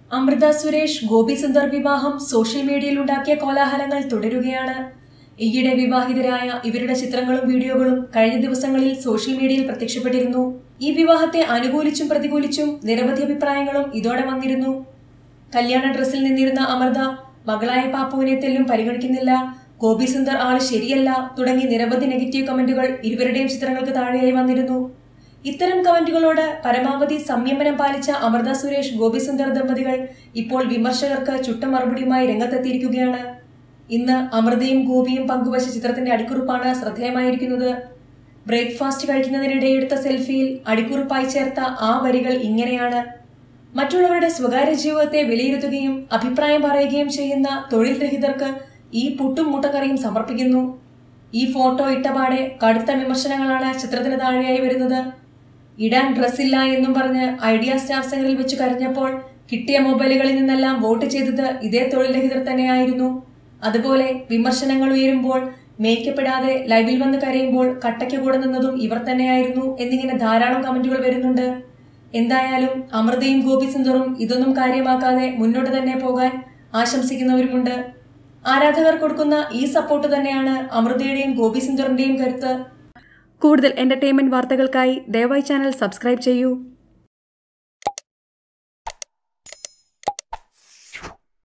അമൃത സുരേഷ് ഗോപി സുന്ദർ വിവാഹം സോഷ്യൽ മീഡിയയിൽ ഉണ്ടാക്കിയ കോലാഹലങ്ങൾ തുടരുകയാണ് ഈയിടെ വിവാഹിതരായ ഇവരുടെ ചിത്രങ്ങളും വീഡിയോകളും കഴിഞ്ഞ ദിവസങ്ങളിൽ സോഷ്യൽ മീഡിയയിൽ പ്രത്യക്ഷപ്പെട്ടിരുന്നു ഈ വിവാഹത്തെ അനുകൂലിച്ചും പ്രതികൂലിച്ചും നിരവധി അഭിപ്രായങ്ങളും ഇതോടെ വന്നിരുന്നു കല്യാണ ഡ്രസ്സിൽ നിന്നിരുന്ന അമൃത മകളായ പാപ്പുവിനെ തെല്ലും പരിഗണിക്കുന്നില്ല ഗോപി സുന്ദർ ആള് ശരിയല്ല തുടങ്ങി നിരവധി നെഗറ്റീവ് കമന്റുകൾ ഇരുവരുടെയും ചിത്രങ്ങൾക്ക് താഴെയായി വന്നിരുന്നു ഇത്തരം കമന്റുകളോട് പരമാവധി സംയമനം പാലിച്ച അമൃത സുരേഷ് ഗോപി സുന്ദർ ദമ്പതികൾ ഇപ്പോൾ വിമർശകർക്ക് ചുട്ട മറുപടിയുമായി രംഗത്തെത്തിയിരിക്കുകയാണ് ഇന്ന് അമൃതയും ഗോപിയും പങ്കുവച്ച ചിത്രത്തിന്റെ അടിക്കുറിപ്പാണ് ശ്രദ്ധേയമായിരിക്കുന്നത് ബ്രേക്ക്ഫാസ്റ്റ് കഴിക്കുന്നതിനിടെ എടുത്ത സെൽഫിയിൽ അടിക്കുറിപ്പായി ചേർത്ത ആ വരികൾ ഇങ്ങനെയാണ് മറ്റുള്ളവരുടെ സ്വകാര്യ ജീവിതത്തെ വിലയിരുത്തുകയും അഭിപ്രായം പറയുകയും ചെയ്യുന്ന തൊഴിൽ രഹിതർക്ക് ഈ പുട്ടും മുട്ടക്കറിയും സമർപ്പിക്കുന്നു ഈ ഫോട്ടോ ഇട്ടപാടെ കടുത്ത വിമർശനങ്ങളാണ് ചിത്രത്തിന് താഴെയായി വരുന്നത് ഇടാൻ ഡ്രസ്സില്ല എന്നും പറഞ്ഞ് ഐഡിയ സ്റ്റാഫ് സെന്ററിൽ വെച്ച് കരഞ്ഞപ്പോൾ കിട്ടിയ മൊബൈലുകളിൽ നിന്നെല്ലാം വോട്ട് ചെയ്തത് ഇതേ തൊഴിൽ രഹിതർ തന്നെയായിരുന്നു അതുപോലെ വിമർശനങ്ങൾ ഉയരുമ്പോൾ മേക്കപ്പെടാതെ ലൈവിൽ വന്ന് കരയുമ്പോൾ കട്ടയ്ക്ക് കൂടെ നിന്നതും ഇവർ തന്നെയായിരുന്നു എന്നിങ്ങനെ ധാരാളം കമന്റുകൾ വരുന്നുണ്ട് എന്തായാലും അമൃതയും ഗോപി സുന്ദറും ഇതൊന്നും കാര്യമാക്കാതെ മുന്നോട്ട് തന്നെ പോകാൻ ആശംസിക്കുന്നവരുമുണ്ട് ആരാധകർ കൊടുക്കുന്ന ഈ സപ്പോർട്ട് തന്നെയാണ് അമൃതയുടെയും ഗോപി സുന്ദറിന്റെയും കരുത്ത് കൂടുതൽ എന്റർടൈൻമെന്റ് വാർത്തകൾക്കായി ദയവായി ചാനൽ സബ്സ്ക്രൈബ് ചെയ്യൂ